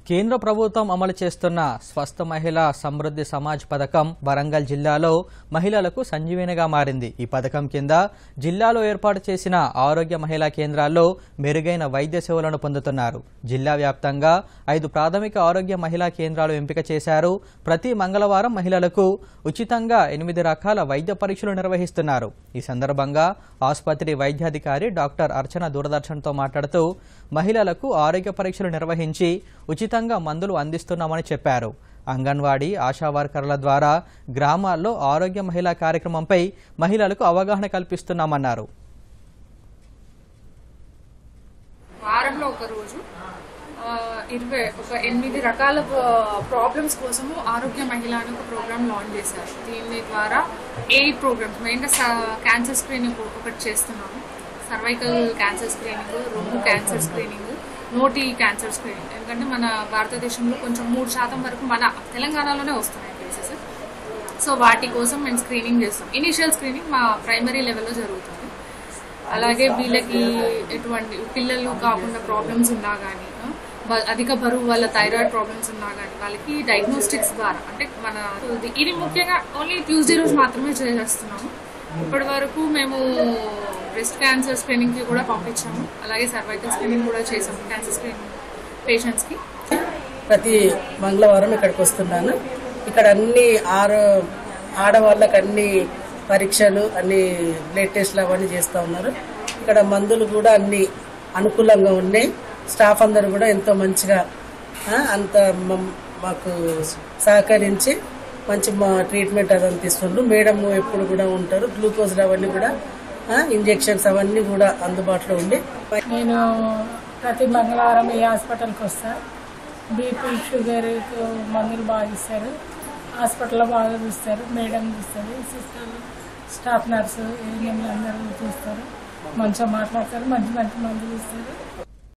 కేంద్ర ప్రభుత్వం అమలు చేస్తున్న స్వస్థ మహిళా సమృద్ధి సమాజ్ పథకం వరంగల్ జిల్లాలో మహిళలకు సంజీవనిగా మారింది ఈ పథకం కింద జిల్లాలో ఏర్పాటు చేసిన ఆరోగ్య మహిళా కేంద్రాల్లో మెరుగైన వైద్య సేవలను పొందుతున్నారు జిల్లా వ్యాప్తంగా ఐదు ప్రాథమిక ఆరోగ్య మహిళా కేంద్రాలు ఎంపిక చేశారు ప్రతి మంగళవారం మహిళలకు ఉచితంగా ఎనిమిది రకాల వైద్య పరీక్షలు నిర్వహిస్తున్నారు ఈ సందర్భంగా ఆసుపత్రి వైద్యాధికారి డాక్టర్ అర్చన దూరదర్శన్తో మాట్లాడుతూ మహిళలకు ఆరోగ్య పరీక్షలు నిర్వహించి ఉచితంగా మందులు అందిస్తున్నామని చెప్పారు అంగన్వాడీ ఆశా వర్కర్ల ద్వారా గ్రామాల్లో ఆరోగ్య మహిళా కార్యక్రమంపై మహిళలకు అవగాహన కల్పిస్తున్నామన్నారు వారంలో ఒక రోజు ఆ, ఇరవై ఒక ఎనిమిది రకాల ప్రాబ్లమ్స్ కోసము ఆరోగ్య మహిళ అని ఒక ప్రోగ్రామ్ లాంచ్ చేశారు దీని ద్వారా ఏ ప్రోగ్రామ్స్ మెయిన్గా క్యాన్సర్ స్క్రీనింగ్ ఒకటి చేస్తున్నాము సర్వైకల్ క్యాన్సర్ స్క్రీనింగ్ రొమ్ము క్యాన్సర్ స్క్రీనింగ్ నోటి క్యాన్సర్ స్క్రీనింగ్ ఎందుకంటే మన భారతదేశంలో కొంచెం మూడు శాతం వరకు మన తెలంగాణలోనే వస్తున్నాయి కేసెస్ సో వాటి కోసం మేము స్క్రీనింగ్ చేస్తాం ఇనిషియల్ స్క్రీనింగ్ మా ప్రైమరీ లెవెల్లో జరుగుతుంది అలాగే వీళ్ళకి ఎటువంటి పిల్లలు కాకుండా ప్రాబ్లమ్స్ ఉన్నా కానీ అధిక బరువు వల్ల థైరాయిడ్ ప్రాబ్లమ్స్ ఉన్నా కానీ వాళ్ళకి డయాగ్నోస్టిక్స్ ద్వారా అంటే మన ఇది- ఇది ముఖ్యంగా ఓన్లీ ట్యూస్డే రోజు మాత్రమే చేస్తున్నాము ఇప్పటి వరకు మేము బ్రెస్ట్ క్యాన్సర్ స్క్రీనింగ్ కి కూడా పంపించాము అలాగే సర్వైకల్ స్క్రీనింగ్ కూడా చేసాము క్యాన్సర్ స్క్రీనింగ్ పేషెంట్స్ కి ప్రతి మంగళవారం ఇక్కడికి వస్తున్నాను ఇక్కడ అన్ని ఆరు ఆడవాళ్ళకి అన్ని పరీక్షలు అన్ని బ్లడ్ టెస్ట్లు అవన్నీ చేస్తూ ఉన్నారు ఇక్కడ మందులు కూడా అన్ని అనుకూలంగా ఉన్నాయి స్టాఫ్ అందరు కూడా ఎంతో మంచిగా ఆ, అంత మమ్- మాకు సహకరించి మంచి మా ట్రీట్మెంట్ అదంతా ఇస్తుండ్రు మేడం ఎప్పుడు కూడా ఉంటారు గ్లూకోజ్ అవన్నీ కూడా ఇంజెక్షన్స్ అవన్నీ కూడా అందుబాటులో ఉండి నేను ప్రతి మంగళవారం ఈ హాస్పిటల్కి వస్తా బీపీ షుగర్ మందులు బాగా ఇస్తారు హాస్పిటల్లో బాగా చూస్తారు మేడం చూస్తుంది సిస్టర్లు స్టాఫ్ నర్సు ఏఎన్ఎంలు అందరూ చూస్తారు మంచిగా మాట్లాడతారు మంచి మంచి మందులు ఇస్తారు